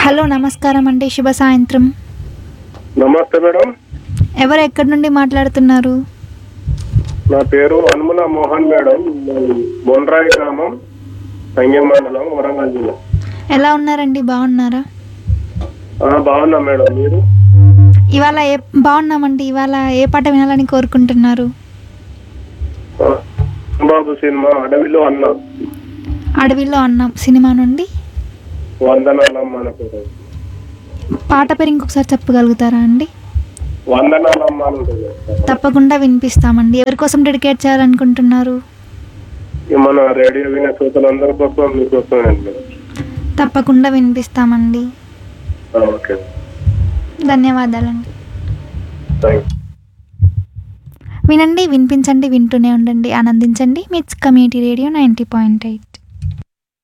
Hello నమస్కారం అండి శుభ సాయంత్రం నమస్తే మేడం ఎవరు ఎక్కడి నుండి మాట్లాడుతున్నారు నా పేరు హనుమల మోహన్ మేడం బొండ్రాయి గ్రామం సంగం మండలం వరంగల్ జిల్లా ఎలా ఉన్నారండి బాగున్నారా ఆ, బాగున్నా మేడం మీరు ఇవాళ ఏ బాగున్నామండి ఇవాళ ఏ పాట వినాలని కోరుకుంటున్నారు ఆ, బాబు సినిమా అడవిలో అన్న అడవిలో అన్నాం సినిమా నుండి వందనాలమ్మ అని పేరు. పాట పేరు ఇంకొకసారి చెప్పగలుగుతారా అండి వందనాలమ్మ అని ఉంటుంది తప్పకుండా వినిపిస్తామండి ఎవరి కోసం డెడికేట్ చేయాలనుకుంటున్నారు ఈ మన రేడియో వినే శ్రోతలందరి కోసం మీకోసం అండి తప్పకుండా వినిపిస్తామండి ఆ, ఓకే ధన్యవాదాలండి థ్యాంక్ వినండి వినిపించండి వింటూనే ఉండండి ఆనందించండి MITS community radio ninety point eight